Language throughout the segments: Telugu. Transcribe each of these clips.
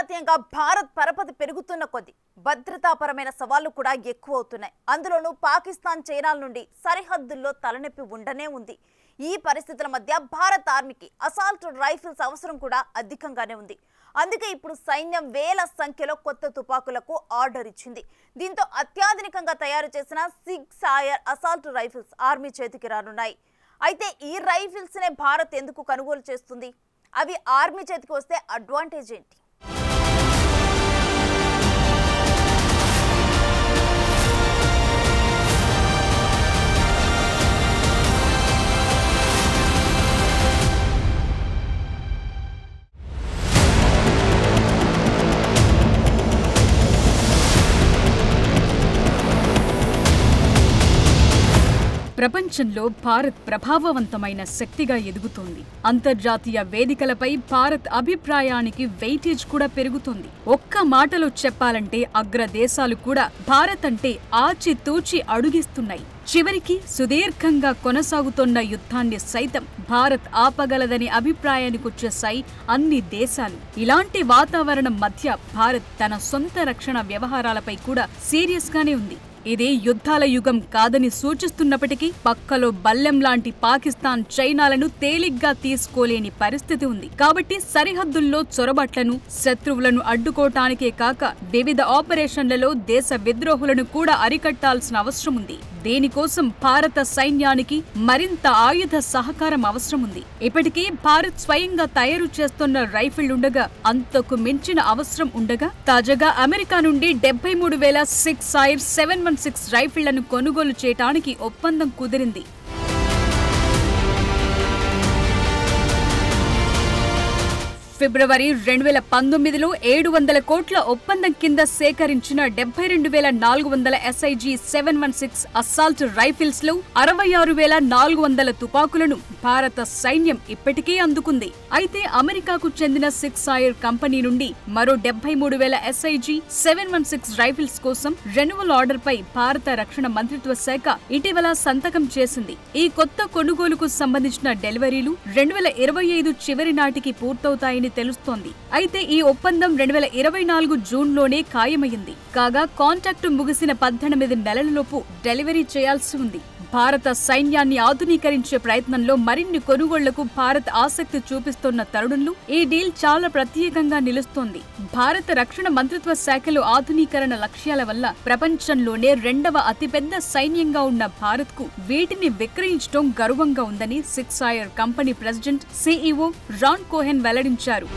అంతర్జాతీయంగా భారత్ పరపతి పెరుగుతున్న కొద్దీ భద్రతాపరమైన సవాళ్లు కూడా ఎక్కువ అవుతున్నాయి అందులోనూ పాకిస్తాన్ చైనాల నుండి సరిహద్దుల్లో తలనొప్పి ఉండనే ఉంది ఈ పరిస్థితుల మధ్య భారత్ ఆర్మీకి అసాల్ట్ రైఫిల్స్ అవసరం కూడా అధికంగానే ఉంది అందుకే ఇప్పుడు సైన్యం వేల సంఖ్యలో కొత్త తుపాకులకు ఆర్డర్ ఇచ్చింది దీంతో అత్యాధునికంగా తయారు చేసిన SIG Sauer assault rifles army చేతికి రానున్నాయి అయితే ఈ రైఫిల్స్ నే భారత్ ఎందుకు కొనుగోలు చేస్తుంది అవి ఆర్మీ చేతికి వస్తే అడ్వాంటేజ్ ఏంటి ప్రపంచంలో భారత్ ప్రభావవంతమైన శక్తిగా ఎదుగుతోంది అంతర్జాతీయ వేదికలపై భారత్ అభిప్రాయానికి వెయిటేజ్ కూడా పెరుగుతోంది ఒక్క మాటలో చెప్పాలంటే అగ్రదేశాలు కూడా భారత్ అంటే ఆచితూచి అడుగిస్తున్నాయి చివరికి సుదీర్ఘంగా కొనసాగుతున్న యుద్ధాన్ని సైతం భారత్ ఆపగలదని అభిప్రాయానికొచ్చేశాయి అన్ని దేశాలు ఇలాంటి వాతావరణం మధ్య భారత్ తన సొంత రక్షణ వ్యవహారాలపై కూడా సీరియస్ గానే ఉంది ఇది యుద్ధాల యుగం కాదని సూచిస్తున్నప్పటికీ పక్కలో బల్లెం లాంటి పాకిస్తాన్ చైనాలను తేలిగ్గా తీసుకోలేని పరిస్థితి ఉంది కాబట్టి సరిహద్దుల్లో చొరబట్లను శత్రువులను అడ్డుకోవటానికే కాక వివిధ ఆపరేషన్లలో దేశ విద్రోహులను కూడా అరికట్టాల్సిన అవసరం ఉంది దీనికోసం భారత సైన్యానికి మరింత ఆయుధ సహకారం అవసరం ఉంది ఇప్పటికీ భారత్ స్వయంగా తయారు చేస్తున్న రైఫిల్ ఉండగా అంతకు మించిన అవసరం ఉండగా తాజాగా అమెరికా నుండి డెబ్బై మూడు వేల సిక్స్ ఐర్ సెవెన్ వన్ సిక్స్ రైఫిళ్లను కొనుగోలు చేయటానికి ఒప్పందం కుదిరింది ఫిబ్రవరి రెండు వేల పంతొమ్మిదిలో ఏడు వందల కోట్ల ఒప్పందం కింద సేకరించిన డెబ్బై రెండు వేల నాలుగు వందల SIG seven one six assault rifles లో అరవై ఆరు వేల నాలుగు వందల తుపాకులను భారత సైన్యం ఇప్పటికే అందుకుంది అయితే అమెరికాకు చెందిన సిక్స్ ఆయర్ కంపెనీ నుండి మరో డెబ్బై మూడు వేల SIG seven one six rifles కోసం రెన్యువల్ ఆర్డర్ పై భారత రక్షణ మంత్రిత్వ శాఖ ఇటీవల సంతకం చేసింది ఈ కొత్త కొనుగోలుకు సంబంధించిన డెలివరీలు రెండు వేల ఇరవై ఐదు చివరి నాటికి పూర్తవుతాయని తెలుస్తోంది అయితే ఈ ఒప్పందం రెండు వేల ఇరవై నాలుగు జూన్ లోనే ఖాయమైంది కాగా కాంట్రాక్టు ముగిసిన పద్దెనిమిది నెలలలోపు డెలివరీ చేయాల్సి ఉంది భారత సైన్యాన్ని ఆధునీకరించే ప్రయత్నంలో మరిన్ని కొనుగోళ్లకు భారత్ ఆసక్తి చూపిస్తున్న తరుణంలో ఈ డీల్ చాలా ప్రత్యేకంగా నిలుస్తోంది భారత రక్షణ మంత్రిత్వ శాఖలో ఆధునీకరణ లక్ష్యాల వల్ల ప్రపంచంలోనే రెండవ అతిపెద్ద సైన్యంగా ఉన్న భారత్ కు వీటిని విక్రయించడం గర్వంగా ఉందని సిక్స్ Sauer company president CEO Ron Cohen వెల్లడించారు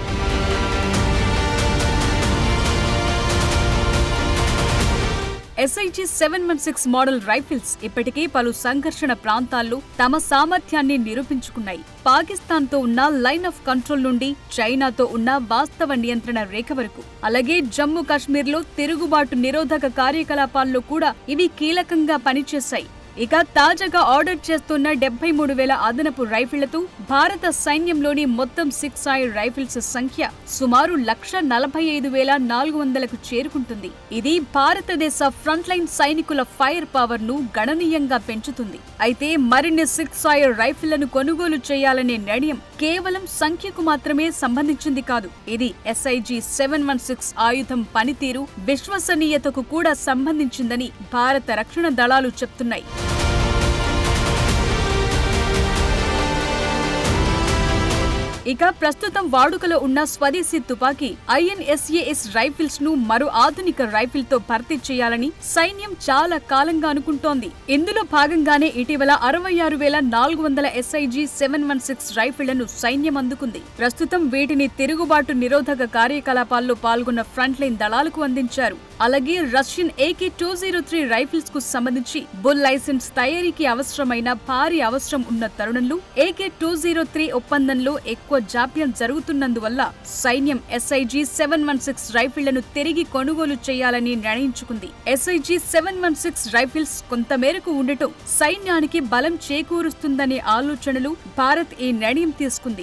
SIG seven one six model rifles ఇప్పటికే పలు సంఘర్షణ ప్రాంతాల్లో తమ సామర్థ్యాన్ని నిరూపించుకున్నాయి పాకిస్తాన్తో ఉన్న లైన్ ఆఫ్ కంట్రోల్ నుండి చైనాతో ఉన్న వాస్తవ నియంత్రణ రేఖ వరకు అలాగే జమ్మూ కాశ్మీర్లో తిరుగుబాటు నిరోధక కార్యకలాపాల్లో కూడా ఇవి కీలకంగా పనిచేశాయి ఇక తాజాగా ఆర్డర్ చేస్తున్న డెబ్బై మూడు వేల అదనపు రైఫిళ్లతో భారత సైన్యంలోని మొత్తం సిక్స్ ఐర్ రైఫిల్స్ సంఖ్య సుమారు లక్ష నలభై ఐదు వేల నాలుగు వందలకు చేరుకుంటుంది ఇది భారతదేశ ఫ్రంట్ లైన్ సైనికుల ఫైర్ పవర్ ను గణనీయంగా పెంచుతుంది అయితే మరిన్ని సిక్స్ ఐర్ రైఫిళ్లను కొనుగోలు చేయాలనే నిర్ణయం కేవలం సంఖ్యకు మాత్రమే సంబంధించింది కాదు ఇది ఎస్ఐజి సెవెన్ వన్ సిక్స్ ఆయుధం పనితీరు విశ్వసనీయతకు కూడా సంబంధించిందని భారత రక్షణ దళాలు చెప్తున్నాయి ఇక ప్రస్తుతం వాడుకలో ఉన్న స్వదేశీ తుపాకీ ఐఎన్ఎస్ఏఎస్ రైఫిల్స్ ను మరో ఆధునిక రైఫిల్ తో భర్తీ చేయాలని సైన్యం చాలా కాలంగా అనుకుంటోంది ఇందులో భాగంగానే ఇటీవల అరవై ఆరు వేల నాలుగు వందల ఎస్ఐజి సెవెన్ వన్ సిక్స్ రైఫిళ్లను సైన్యం అందుకుంది ప్రస్తుతం వీటిని తిరుగుబాటు నిరోధక కార్యకలాపాల్లో పాల్గొన్న ఫ్రంట్ లైన్ దళాలకు అందించారు అలాగే Russian AK two zero three rifles కు సంబంధించి బుల్ లైసెన్స్ తయారీకి అవసరమైన భారీ అవసరం ఉన్న తరుణంలో ఏకే టూ జీరో త్రీ ఒప్పందంలో ఎక్కువ జాప్యం జరుగుతున్నందువల్ల సైన్యం ఎస్ఐజి సెవెన్ వన్ సిక్స్ రైఫిళ్లను తిరిగి కొనుగోలు చేయాలని నిర్ణయించుకుంది SIG seven one six rifles కొంతమేరకు ఉండటం సైన్యానికి బలం చేకూరుస్తుందనే ఆలోచనలు భారత్ ఈ నిర్ణయం తీసుకుంది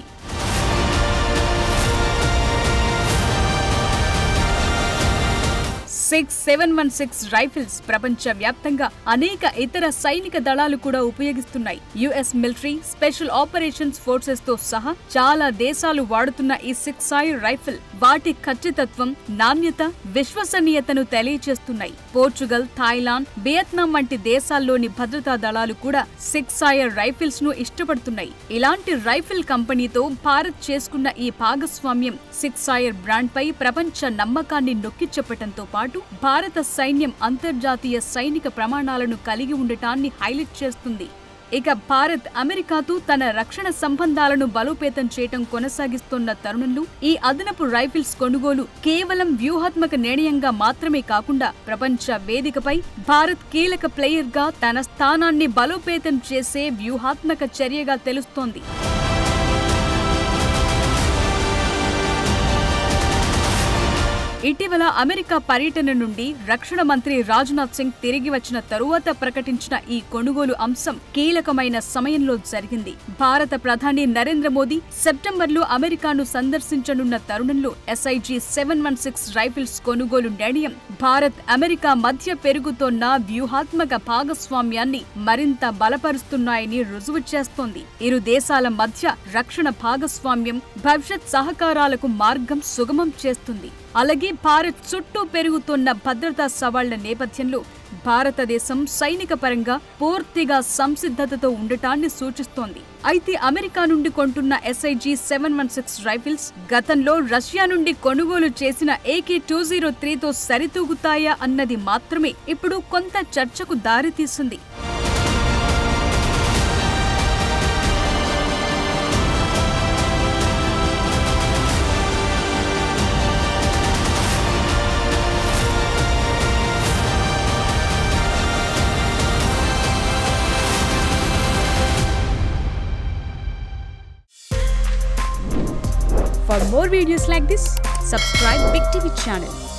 సిక్స్ సెవెన్ వన్ సిక్స్ రైఫిల్స్ ప్రపంచ వ్యాప్తంగా అనేక ఇతర సైనిక దళాలు కూడా ఉపయోగిస్తున్నాయి US military special operations forces తో సహా చాలా దేశాలు వాడుతున్న ఈ సిక్స్ సాయి రైఫిల్ వాటి ఖచ్చితత్వం నాణ్యత విశ్వసనీయతను తెలియజేస్తున్నాయి పోర్చుగల్ థాయిలాండ్ వియత్నాం వంటి దేశాల్లోని భద్రతా దళాలు కూడా సిక్స్ సాయర్ రైఫిల్స్ ను ఇష్టపడుతున్నాయి ఇలాంటి రైఫిల్ కంపెనీతో భారత్ చేసుకున్న ఈ భాగస్వామ్యం సిక్స్ సాయర్ బ్రాండ్ పై ప్రపంచ నమ్మకాన్ని నొక్కి చెప్పటంతో పాటు భారత సైన్యం అంతర్జాతీయ సైనిక ప్రమాణాలను కలిగి ఉండటాన్ని హైలైట్ చేస్తుంది ఇక భారత్ అమెరికాతో తన రక్షణ సంబంధాలను బలోపేతం చేయటం కొనసాగిస్తున్న తరుణంలో ఈ అదనపు రైఫిల్స్ కొనుగోలు కేవలం వ్యూహాత్మక నిర్ణయంగా మాత్రమే కాకుండా ప్రపంచ వేదికపై భారత్ కీలక ప్లేయర్ గా తన స్థానాన్ని బలోపేతం చేసే వ్యూహాత్మక చర్యగా తెలుస్తోంది ఇటీవల అమెరికా పర్యటన నుండి రక్షణ మంత్రి రాజ్నాథ్ సింగ్ తిరిగి వచ్చిన తరువాత ప్రకటించిన ఈ కొనుగోలు అంశం కీలకమైన సమయంలో జరిగింది భారత ప్రధాని నరేంద్ర మోదీ సెప్టెంబర్లో అమెరికాను సందర్శించనున్న తరుణంలో SIG seven one six rifles కొనుగోలు నిర్ణయం భారత్ అమెరికా మధ్య పెరుగుతోన్న వ్యూహాత్మక భాగస్వామ్యాన్ని మరింత బలపరుస్తున్నాయని రుజువు చేస్తోంది ఇరు దేశాల మధ్య రక్షణ భాగస్వామ్యం భవిష్యత్ సహకారాలకు మార్గం సుగమం చేస్తుంది అలాగే భారత్ చుట్టూ పెరుగుతున్న భద్రతా సవాళ్ల నేపథ్యంలో భారతదేశం సైనిక పరంగా పూర్తిగా సంసిద్ధతతో ఉండటాన్ని సూచిస్తోంది అయితే అమెరికా నుండి కొంటున్న SIG seven one six rifles గతంలో రష్యా నుండి కొనుగోలు చేసిన ఏకే టూ జీరో త్రీతో సరితూగుతాయా అన్నది మాత్రమే ఇప్పుడు కొంత చర్చకు దారితీసింది For more videos like this, subscribe Big TV channel.